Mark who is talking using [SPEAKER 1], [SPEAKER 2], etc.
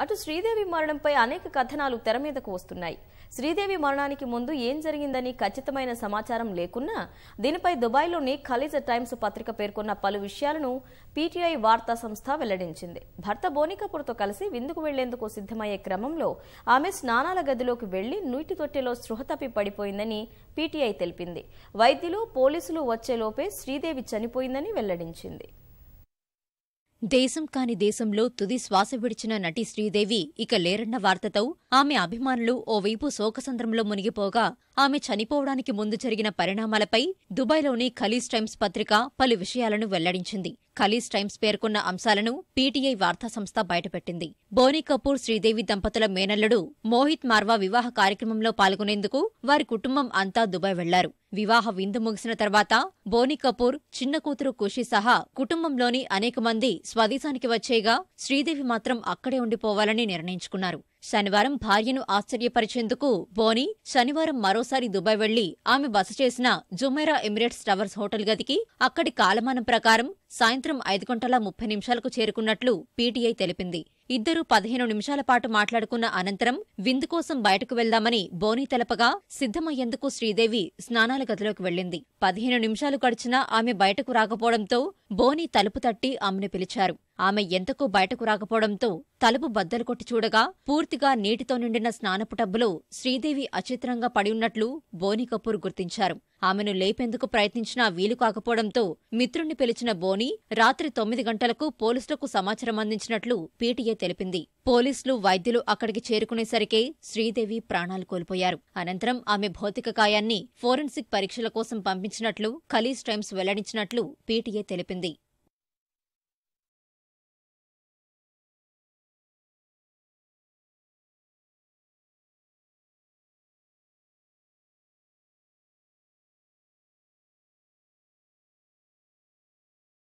[SPEAKER 1] అటు శ్రీదేవి మరణంపై అనేక కథనాలు తెర మీదకు వస్తున్నాయి శ్రీదేవి మరణానికి ముందు ఏం జరిగిందని ఖచ్చితమైన సమాచారం లేకున్నా దీనిపై దుబాయ్లోని ఖలీజ్ టైమ్స్ పత్రిక పేర్కొన్న పలు విషయాలను పీటీఐ వార్తా సంస్థ వెల్లడించింది భర్త బోని కపూర్తో కలిసి విందుకు వెళ్లేందుకు సిద్ధమయ్యే క్రమంలో ఆమె స్నానాల గదిలోకి వెళ్లి నీటి తొట్టెలో స్పృహ తప్పి పడిపోయిందని పీటీఐ తెలిపింది వైద్యులు పోలీసులు వచ్చేలోపే శ్రీదేవి చనిపోయిందని వెల్లడించింది
[SPEAKER 2] దేశం కాని దేశంలో తుది శ్వాస విడిచిన నటి శ్రీదేవి ఇక లేరన్న వార్తతో ఆమె అభిమానులు ఓవైపు శోకసంద్రంలో మునిగిపోగా ఆమె చనిపోవడానికి ముందు జరిగిన పరిణామాలపై దుబాయ్లోని ఖలీజ్ టైమ్స్ పత్రిక పలు విషయాలను వెల్లడించింది ఖలీజ్ టైమ్స్ పేర్కొన్న అంశాలను పీటీఐ వార్తా సంస్థ బయటపెట్టింది బోనీ కపూర్ శ్రీదేవి దంపతుల మేనల్లుడు మోహిత్ మార్వా వివాహ కార్యక్రమంలో పాల్గొనేందుకు వారి కుటుంబం అంతా దుబాయ్ వెళ్లారు వివాహ విందు ముగిసిన తర్వాత బోనీ కపూర్ చిన్న కూతురు ఖుషి సహా కుటుంబంలోని అనేక మంది స్వదేశానికి వచ్చేగా శ్రీదేవి మాత్రం అక్కడే ఉండిపోవాలని నిర్ణయించుకున్నారు శనివారం భార్యను ఆశ్చర్యపరిచేందుకు బోని శనివారం మరోసారి దుబాయ్ వెళ్లి ఆమె బస చేసిన జుమైరా ఎమిరేట్స్ టవర్స్ హోటల్ గదికి అక్కడి కాలమానం ప్రకారం సాయంత్రం ఐదు గంటల ముప్పై నిమిషాలకు చేరుకున్నట్లు పీటీఐ తెలిపింది ఇద్దరూ పదిహేను నిమిషాల పాటు మాట్లాడుకున్న అనంతరం విందు కోసం బయటకు వెళ్దామని బోని తెలపగా సిద్ధమయ్యేందుకు శ్రీదేవి స్నానాల గదిలోకి వెళ్లింది పదిహేను నిమిషాలు గడిచినా ఆమె బయటకు రాకపోవడంతో బోని తలుపు తట్టి ఆమెను పిలిచారు ఆమె ఎంతకు బయటకు రాకపోవడంతో తలుపు బద్దలు కొట్టి చూడగా పూర్తిగా నీటితో నిండిన స్నానపు టబ్బులో శ్రీదేవి అచిత్రంగా పడి ఉన్నట్లు బోని కపూర్ గుర్తించారు ఆమెను లేపేందుకు ప్రయత్నించినా వీలు కాకపోవడంతో మిత్రుణ్ణి పిలిచిన బోని రాత్రి తొమ్మిది గంటలకు పోలీసులకు సమాచారం అందించినట్లు పీటీఏ తెలిపింది పోలీసులు వైద్యులు అక్కడికి చేరుకునేసరికే శ్రీదేవి ప్రాణాలు కోల్పోయారు అనంతరం ఆమె భౌతిక కాయాన్ని ఫోరెన్సిక్ పరీక్షల కోసం పంపించినట్లు ఖలీజ్ టైమ్స్ వెల్లడించినట్లు పీటీఏ తెలిపింది